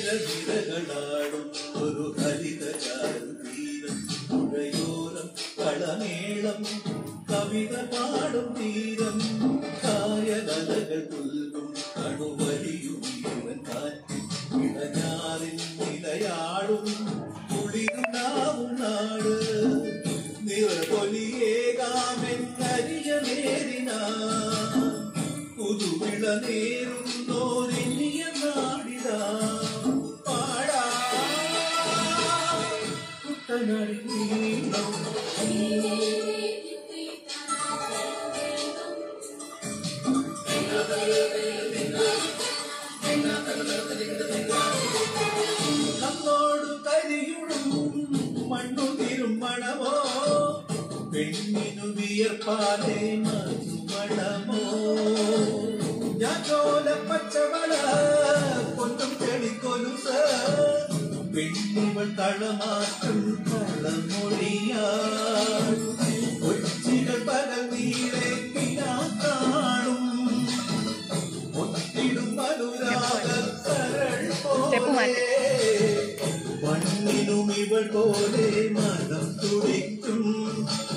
തിരനിരകളാടും ഒരു ഹരിത തീരം പുഴയോരം കളമേളം കവിത പാടും തീരം കായലകൾ പുൽകും കണുവലിയും ജീവൻ കാറ്റും ഇടഞ്ഞാറിൻ നിലയാടും കുളിരുണ്ടാവും നാട് നിറപൊലിയേകാമെന്നരിയ നേരിന പുതുവിള നേരുന്നോരിനിയ നാടിതാ പാടാ കുട്ടനാടി നീളം നമ്മോട് കരിയുടും മണ്ണു തിരുമണമോ പെണ്ണിനു വിയർപ്പാതെ മധുമണമോ ഞാൻ ചോല പച്ചവള പൊന്നും ചെളിക്കൊലുസ പെണ്ണിവൾ കളമാറ്റും കളമൊഴിയാ കൊച്ചികൾ പകൽ നീരെ കാണും ഒത്തിടും അനുരാഗ കരൾ സ്റ്റെപ്പ് മാറ്റ്. പോലെ മണ്ണിനും ഇവൾ പോലെ മനം തുടിക്കും